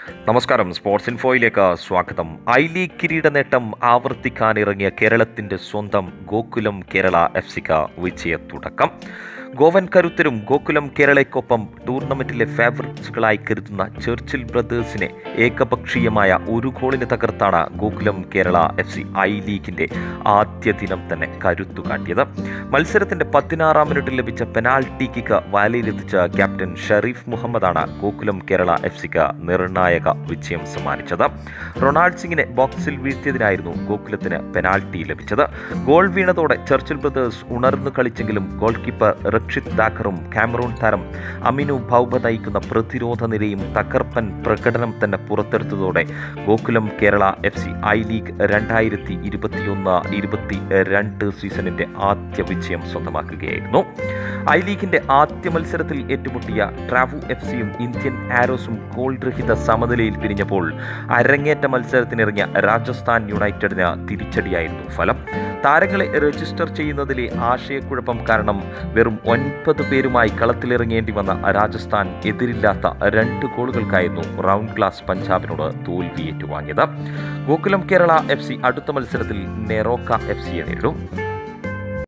നമസ്കാരം സ്പോർട്സ് ഇൻഫോയിലേക്ക് സ്വാഗതം I league കിരീട നേട്ടം ആവർത്തിക്കാനിറങ്ങിയ കേരളത്തിന്റെ സ്വന്തം ഗോകുലം കേരള എഫ് സിക്ക് വിജയ തുടക്കം ഗോവൻ കരുത്തരും ഗോകുലം കേരളയ്ക്കൊപ്പം ടൂർണമെന്റിലെ ഫേവറേറ്റ്സുകളായി കരുതുന്ന ചർച്ചിൽ ബ്രദേഴ്സിനെ ഏകപക്ഷീയമായ ഒരു ഗോളിന് തകർത്താണ് Gokulam Kerala F C I ലീഗിന്റെ ആദ്യ ദിനം തന്നെ കരുത്തു കാട്ടിയത് മത്സരത്തിന്റെ പതിനാറാം മിനിറ്റിൽ ലഭിച്ച പെനാൽറ്റി കിക്ക് വാലിയിലെത്തിച്ച ക്യാപ്റ്റൻ ഷെറീഫ് മുഹമ്മദാണ് ഗോകുലം കേരള എഫ് സിക്ക് നിർണായക വിജയം സമ്മാനിച്ചത് റൊണാൾഡ് സിംഗിനെ ബോക്സിൽ വീഴ്ത്തിയതിനായിരുന്നു ഗോകുലത്തിന് പെനാൽറ്റി ലഭിച്ചത് ഗോൾ വീണതോടെ ചർച്ചിൽ ബ്രദേഴ്സ് ഉണർന്നു കളിച്ചെങ്കിലും ഗോൾ കീപ്പർ റക്ഷിത് ദാക്കറും കാമറൂൺ താരം അമിനു ഭൗബ നയിക്കുന്ന പ്രതിരോധ നിരയും തകർപ്പൻ പ്രകടനം തന്നെ പുറത്തെടുത്തതോടെ Gokulam Kerala F C I league രണ്ടായിരത്തി ഇരുപത്തിയൊന്ന് ഇരുപത്തി രണ്ട് സീസണിന്റെ ആദ്യ വിജയം സ്വന്തമാക്കുകയായിരുന്നു ഐ ലീഗിന്റെ ആദ്യ മത്സരത്തിൽ ഏറ്റുമുട്ടിയ ട്രാവു എഫ് സിയും ഇന്ത്യൻ ആരോസും ഗോൾ രഹിത സമനിലയിൽ പിരിഞ്ഞപ്പോൾ അരങ്ങേറ്റ മത്സരത്തിനിറങ്ങിയ രാജസ്ഥാൻ യുണൈറ്റഡിന് തിരിച്ചടിയായിരുന്നു ഫലം താരങ്ങളെ രജിസ്റ്റർ ചെയ്യുന്നതിലെ ആശയക്കുഴപ്പം കാരണം വെറും ഒൻപത് പേരുമായി കളത്തിലിറങ്ങേണ്ടി വന്ന രാജസ്ഥാൻ എതിരില്ലാത്ത രണ്ട് ഗോളുകൾക്കായിരുന്നു റൗണ്ട് ക്ലാസ് പഞ്ചാബിനോട് തോൽവി ഏറ്റുവാങ്ങിയത് ഗോകുലം കേരള എഫ് സി അടുത്ത മത്സരത്തിൽ നെറോക്ക എഫ് സിയെ നേരിടും